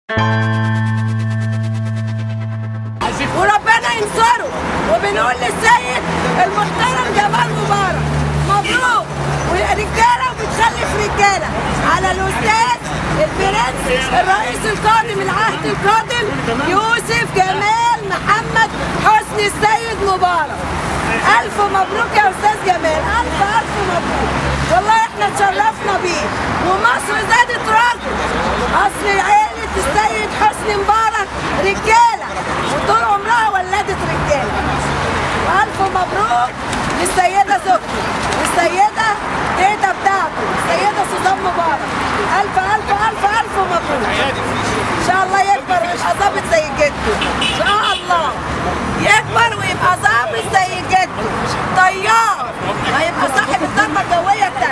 وربنا ينصره وبنقول للسيد المحترم جمال مبارك مبروك ورجاله وبتخلف رجاله على الاستاذ البرنس الرئيس القادم العهد القادم يوسف جمال محمد حسني السيد مبارك الف مبروك يا استاذ جمال الف الف مبروك والله احنا اتشرفنا بيه ومصر زادت راجل اصل عيله السيد حسني مبارك رجاله وطول عمرها ولدت رجاله والف مبروك للسيده زوجته والسيده تيتا بتاعته السيده سوزان مبارك الف الف الف الف مبروك ان شاء الله يكبر ويبقى ظابط زي جده ان شاء الله يكبر ويبقى ظابط زي جده طيار هيبقى صاحب الضربه الجويه